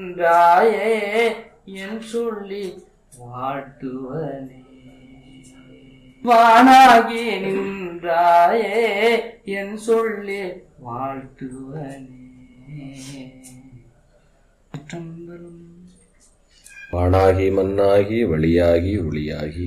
நின்றாயே என் சொல்லி வாழ்த்துவனே வானாகி நின்றாயே என் சொல்லி வாழ்த்துவனே சிற்றம்பலம். வானாகி மண்ணாகி வழியாகி ஒளியாகி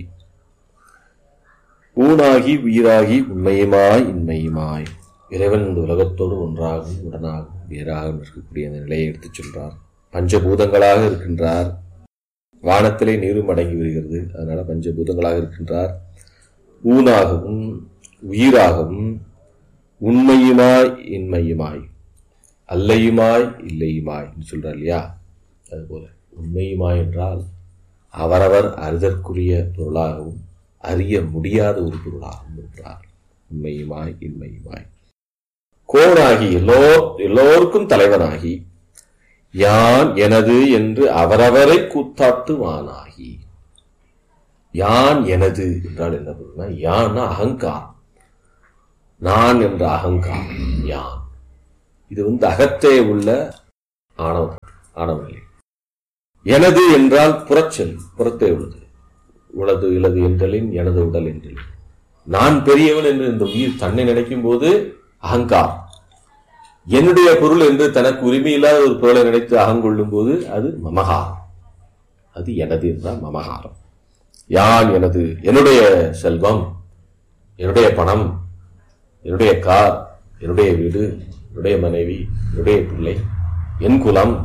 ஊனாகி உயிராகி உண்மையுமாய் இன்மையுமாய் இறைவன் இந்த உலகத்தோடு ஒன்றாகவும் உடனாகவும் வேறாகவும் இருக்கக்கூடிய அந்த நிலையை எடுத்துச் சொல்றார் பஞ்சபூதங்களாக இருக்கின்றார் வானத்திலே நீரும் அடங்கி வருகிறது அதனால பஞ்சபூதங்களாக இருக்கின்றார் ஊனாகவும் உயிராகவும் உண்மையுமாய் இன்மையுமாய் அல்லையுமாய் இல்லையுமாய் என்று சொல்றார் இல்லையா அதுபோல உண்மையுமாய் என்றால் அவரவர் அறிதற்குரிய பொருளாகவும் அறிய முடியாத ஒரு பொருளாகவும் இருக்கிறார் உண்மையுமாய் இன்மையுமாய் கோனாகி எல்லோர் எல்லோருக்கும் தலைவனாகி யான் எனது என்று அவரவரை கூத்தாட்டுவானாகி யான் எனது என்றால் என்ன பொருள்னா யான்னா அகங்காரம் நான் என்ற அகங்காரம் யான் இது வந்து அகத்தே உள்ள ஆணவம் ஆணவநிலை எனது என்றால் புறச்சொல் புறத்தே உள்ளது உளது இளது என்றலின் எனது உடல் என்றலின் நான் பெரியவன் என்று இந்த உயிர் தன்னை நினைக்கும் போது அகங்காரம் என்னுடைய பொருள் என்று தனக்கு உரிமையில்லாத ஒரு பொருளை நினைத்து அகங்கொள்ளும் போது அது மமகாரம் அது எனது என்றால் மமகாரம் யான் எனது என்னுடைய செல்வம் என்னுடைய பணம் என்னுடைய கார் என்னுடைய வீடு என்னுடைய மனைவி என்னுடைய பிள்ளை என் குலம்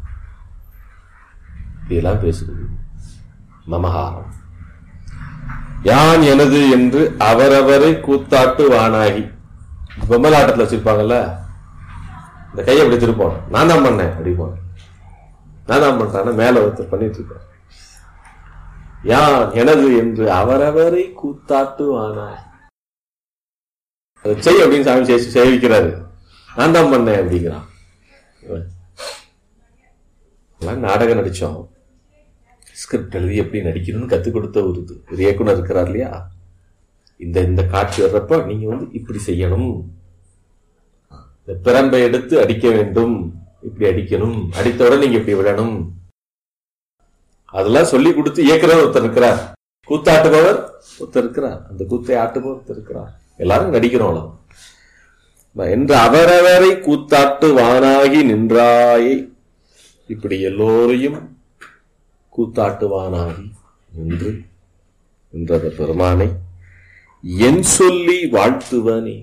இதெல்லாம் பேசுகிறது மமகாரம் யான் எனது என்று அவரவரை கூத்தாட்டு வானாகி பொம்மலாட்டத்தில் வச்சிருப்பாங்கல்ல இந்த கையை அப்படி திருப்போம் நான் தான் பண்ணேன் அப்படிப்போம் நான் தான் பண்றேன்னா மேல ஒருத்தர் பண்ணிட்டு இருப்பார் யான் எனது என்று அவரவரை கூத்தாட்டு வானாகி அதை செய் அப்படின்னு சாமி சேசி சேவிக்கிறாரு நான் தான் பண்ணேன் அப்படிங்கிறான் இவன். எல்லாம் நாடகம் நடிச்சோம் ஸ்கிரிப்ட் எழுதி எப்படி நடிக்கணும்னு கத்துக் கொடுத்த ஒரு இது ஒரு இயக்குனர் இருக்கிறார் இல்லையா இந்த இந்த காட்சி வர்றப்ப நீங்க வந்து இப்படி செய்யணும் இந்த பிரம்பை எடுத்து அடிக்க வேண்டும் இப்படி அடிக்கணும் அடித்தவுடன் நீங்க இப்படி விடணும் அதெல்லாம் சொல்லி கொடுத்து இயக்குனர் ஒருத்தர் இருக்கிறார் கூத்தாட்டுபவர் ஒருத்தர் இருக்கிறார் அந்த கூத்தை ஆட்டுபவர் ஒருத்தர் இருக்கிறார் எல்லாரும் நடிக்கிறோம் அவ்வளவுதான். என்று அவரவரை கூத்தாட்டு வானாகி நின்றாயை இப்படி எல்லோரையும் கூத்தாட்டுவானாகி நின்று நின்றத பெருமானை என் சொல்லி வாழ்த்துவனே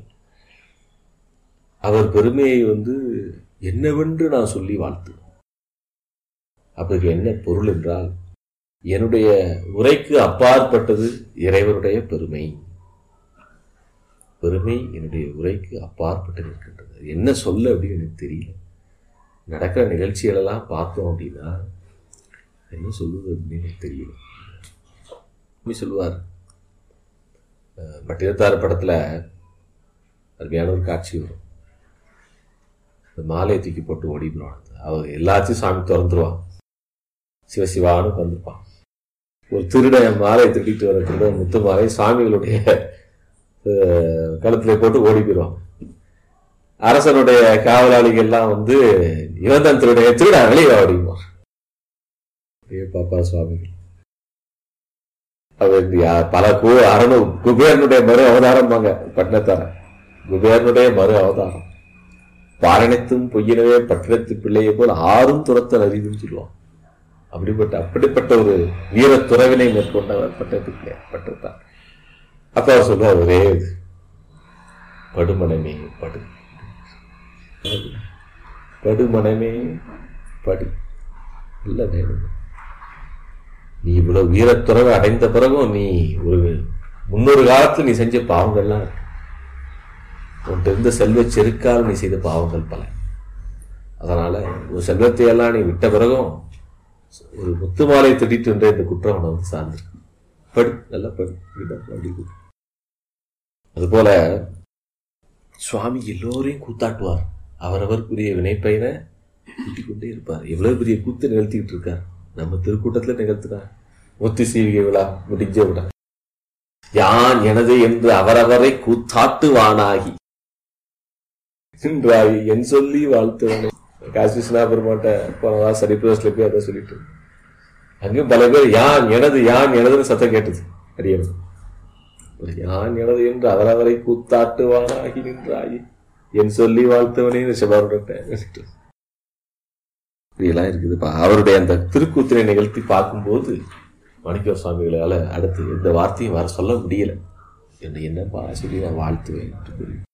அவர் பெருமையை வந்து என்னவென்று நான் சொல்லி வாழ்த்துவேன் அப்படி என்ன பொருள் என்றால் என்னுடைய உரைக்கு அப்பாற்பட்டது இறைவனுடைய பெருமை பெருமை என்னுடைய உரைக்கு அப்பாற்பட்டு நிற்கின்றது என்ன சொல்ல அப்படின்னு எனக்கு தெரியல நடக்கிற நிகழ்ச்சிகள் எல்லாம் பார்த்தோம் அப்படின்னா என்ன சொல்லுவது அப்படின்னு எனக்கு தெரியல உண்மை சொல்லுவார் அஹ் பட்டினத்தார் படத்துல அருமையான ஒரு காட்சி வரும் இந்த மாலையை தூக்கி போட்டு ஓடிடுவான் அவர் எல்லாத்தையும் சாமி திறந்துருவான் சிவசிவான்னு வந்திருப்பான் ஒரு திருடன் மாலையை திருடிட்டு வர திருடன் முத்து மாலை சாமிகளுடைய அஹ், கழுத்துல போட்டு ஓடி போயிடுவான் அரசனுடைய காவலாளிகள் எல்லாம் வந்து இவன் தான் திருடைய திருடா வெளியே வா அப்படிங்குவான் அப்படியே பாப்பா சுவாமிகள் அவர் யா- பல கு அரணு குபேரனுடைய மறு அவதாரம்பாங்க பட்டினத்தார குபேரனுடைய மறு அவதாரம் பாரணித்தும் பொய்யினவே பட்டினத்து பிள்ளையை போல் ஆறும் துரத்தல் அறிவுன்னு சொல்லுவான் அப்படிப்பட்ட அப்படிப்பட்ட ஒரு வீர துறவினை மேற்கொண்டவர் பட்டத்து பிள்ளை பட்டத்தார் அப்ப அவர் சொல்றார் ஒரே இது படுமனமே படு படுமனமே படு இல்ல வேணும் நீ இவ்வளவு வீரத்துறவை அடைந்த பிறகும் நீ ஒரு முன்னொரு காலத்துல நீ செஞ்ச பாவங்கள்லாம் இருக்கு உன்கிட்ட இருந்த செல்வ செருக்கால் நீ செய்த பாவங்கள் பல அதனால ஒரு செல்வத்தை எல்லாம் நீ விட்ட பிறகும் ஒரு முத்து மாலை திட்டிட்டு என்ற இந்த குற்றம் உன்னை வந்து சார்ந்திருக்கு படு நல்லா படு இப்படிதான் அப்படி கூப்பிடு. அதுபோல சுவாமி எல்லோரையும் கூத்தாட்டுவார் அவரவருக்குரிய வினைப்பயனை கூட்டிக் கொண்டே இருப்பார் எவ்வளவு பெரிய கூத்து நிகழ்த்திக்கிட்டு இருக்கார் நம்ம திருக்கூட்டத்துல நிகழ்த்துறார் முத்து சீவிகை விழா முடிஞ்ச விழா யான் எனது என்று அவரவரை கூத்தாட்டுவானாகி நின்றாய் என் சொல்லி வாழ்த்துவனை காசி விஸ்வநாத பெருமாட்ட போனதா சரி பிரதர்ஸ்ல போய் அதை சொல்லிட்டு அங்கேயும் பல பேர் யான் எனது யான் எனதுன்னு சத்தம் கேட்டது அடியனும் யான் எனது என்று அவரவரை கூத்தாட்டுவானாகி நின்றாயி என் சொல்லி வாழ்த்தவனே ரிஷபாருடன் இப்படியெல்லாம் இருக்குதுப்பா அவருடைய அந்த திருக்கூத்திரை நிகழ்த்தி பார்க்கும்போது மாணிக்க சுவாமிகளால அடுத்து எந்த வார்த்தையும் வர சொல்ல முடியல என்ன என்னப்பா சொல்லி நான் வாழ்த்துவேன் என்று கூறி